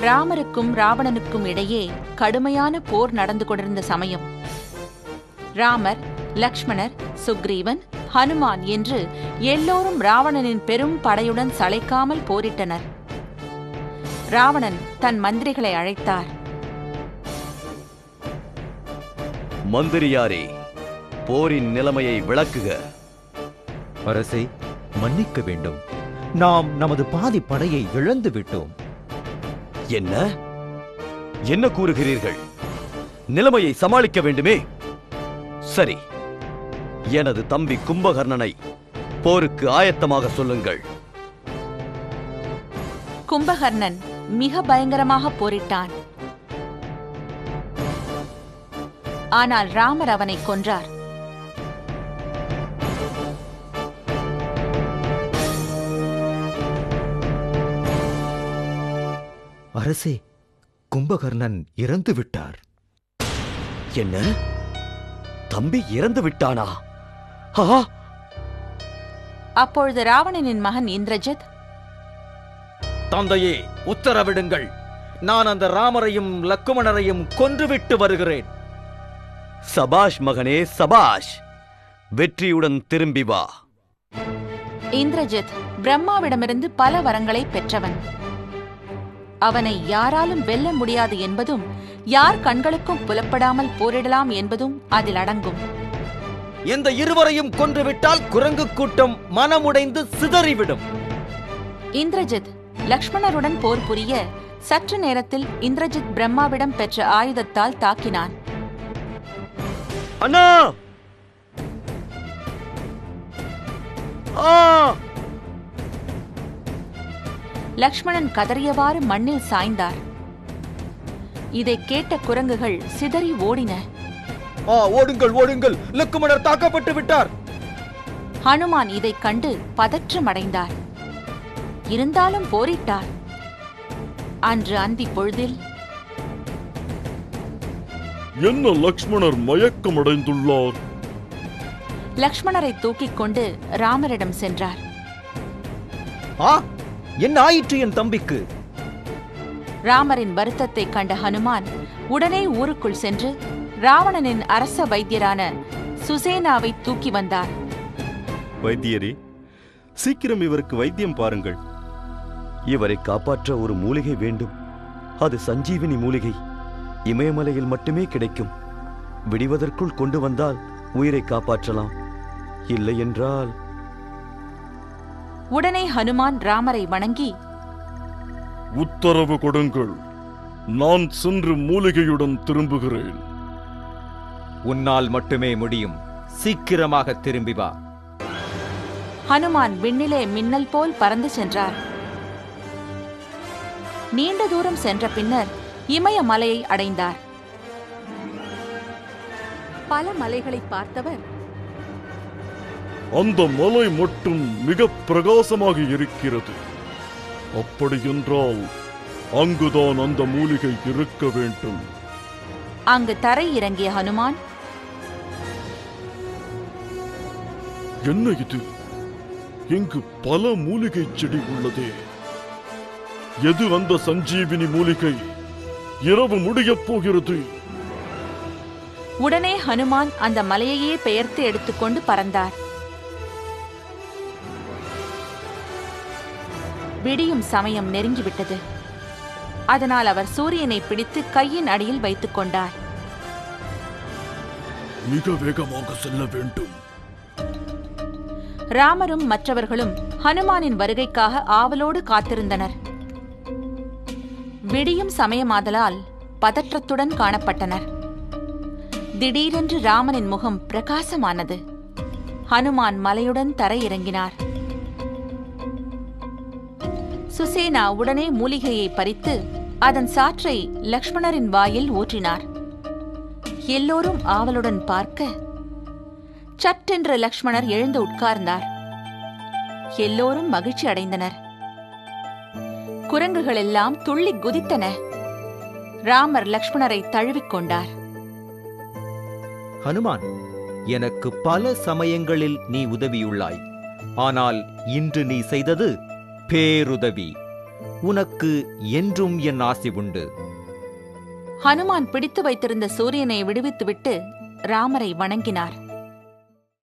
ராமருக்கும் ராவணனுக்கும் இடையே கடுமையான போர் நடந்து கொண்டிருந்த சமயம் ராமர் லக்ஷ்மணர் சுக்ரீவன் ஹனுமான் என்று எல்லோரும் ராவணனின் பெரும் படையுடன் சளைக்காமல் போரிட்டனர் ராவணன் தன் மந்திரிகளை அழைத்தார் மந்திரியாரே போரின் நிலைமையை விளக்குக அரசே மன்னிக்க வேண்டும் நாம் நமது பாதி படையை இழந்து விட்டோம் என்ன என்ன கூறுகிறீர்கள் நிலைமையை சமாளிக்க வேண்டுமே சரி எனது தம்பி கும்பகர்ணனை போருக்கு ஆயத்தமாக சொல்லுங்கள் கும்பகர்ணன் மிக பயங்கரமாக போரிட்டான் ஆனால் ராமர் அவனை கொன்றார் அரசே கும்பகர்ணன் இறந்து விட்டார் என்ன தம்பி இறந்து விட்டானா ஆ அப்பொழுது ராவணனின் மகன் இந்திரஜித் தந்தையே உத்தரவிடுங்கள் நான் அந்த ராமரையும் லக்குமணரையும் கொன்றுவிட்டு வருகிறேன் சபாஷ் மகனே சபாஷ் வெற்றியுடன் திரும்பி வா இந்திரஜித் பிரம்மாவிடமிருந்து பல வரங்களை பெற்றவன் அவனை யாராலும் வெல்ல முடியாது என்பதும் யார் கண்களுக்கும் புலப்படாமல் போரிடலாம் என்பதும் அதில் அடங்கும் இந்த இருவரையும் கொன்றுவிட்டால் குரங்கு கூட்டம் மனமுடைந்து சிதறிவிடும் இந்திரஜித் லக்ஷ்மணருடன் போர் புரிய சற்று நேரத்தில் இந்திரஜித் பிரம்மாவிடம் பெற்ற ஆயுதத்தால் தாக்கினான் அண்ணா ஆ லக்ஷ்மணன் கதறியவாறு மண்ணில் சாய்ந்தார் இதைக் கேட்ட குரங்குகள் சிதறி ஓடின ஆ ஓடுங்கள் ஓடுங்கள் லக்குமணர் தாக்கப்பட்டு விட்டார் ஹனுமான் இதைக் கண்டு பதற்றமடைந்தார் இருந்தாலும் போரிட்டார் அன்று அந்தி பொழுதில் என்ன லக்ஷ்மணர் மயக்கமடைந்துள்ளார் லக்ஷ்மணரை தூக்கிக் கொண்டு ராமரிடம் சென்றார் ஆ என்ன ஆயிற்று என் தம்பிக்கு ராமரின் வருத்தத்தைக் கண்ட ஹனுமான் உடனே ஊருக்குள் சென்று ராவணனின் அரச வைத்தியரான சுசேனாவை தூக்கி வந்தார் வைத்தியரே சீக்கிரம் இவருக்கு வைத்தியம் பாருங்கள் இவரை காப்பாற்ற ஒரு மூலிகை வேண்டும் அது சஞ்சீவினி மூலிகை இமயமலையில் மட்டுமே கிடைக்கும் விடிவதற்குள் கொண்டு வந்தால் உயிரை காப்பாற்றலாம் இல்லை என்றால் உடனே ஹனுமான் ராமரை வணங்கி உத்தரவு கொடுங்கள் நான் சென்று மூலிகையுடன் திரும்புகிறேன் உன்னால் மட்டுமே முடியும் சீக்கிரமாக திரும்பி வா ஹனுமான் விண்ணிலே மின்னல் போல் பறந்து சென்றார் நீண்ட தூரம் சென்ற பின்னர் இமயமலையை அடைந்தார் பல மலைகளை பார்த்தவர் அந்த மலை மட்டும் மிக பிரகாசமாக இருக்கிறது அப்படியென்றால் அங்குதான் அந்த மூலிகை இருக்க வேண்டும் அங்கு தரை இறங்கிய ஹனுமான் என்ன இது இங்கு பல மூலிகை செடி உள்ளதே எது அந்த சஞ்சீவினி மூலிகை இரவு முடியப் போகிறது உடனே ஹனுமான் அந்த மலையையே பெயர்த்து எடுத்துக்கொண்டு பறந்தார் விடியும் சமயம் நெருங்கிவிட்டது அதனால் அவர் சூரியனை பிடித்து கையின் அடியில் வைத்துக் கொண்டார் மிக வேகமாக செல்ல வேண்டும் ராமரும் மற்றவர்களும் ஹனுமானின் வருகைக்காக ஆவலோடு காத்திருந்தனர் விடியும் சமயமாதலால் பதற்றத்துடன் காணப்பட்டனர் திடீரென்று ராமனின் முகம் பிரகாசமானது ஹனுமான் மலையுடன் தரையிறங்கினார் சுசேனா உடனே மூலிகையை பறித்து அதன் சாற்றை லக்ஷ்மணரின் வாயில் ஊற்றினார் எல்லோரும் ஆவலுடன் பார்க்க சட்டென்று லக்ஷ்மணர் எழுந்து உட்கார்ந்தார் எல்லோரும் மகிழ்ச்சி அடைந்தனர் குரங்குகள் எல்லாம் துள்ளி குதித்தன ராமர் லக்ஷ்மணரை தழுவிக் கொண்டார் ஹனுமான் எனக்கு பல சமயங்களில் நீ உதவியுள்ளாய் ஆனால் இன்று நீ செய்தது பேருதவி உனக்கு என்றும் என் ஆசி உண்டு ஹனுமான் பிடித்து வைத்திருந்த சூரியனை விடுவித்துவிட்டு ராமரை வணங்கினார்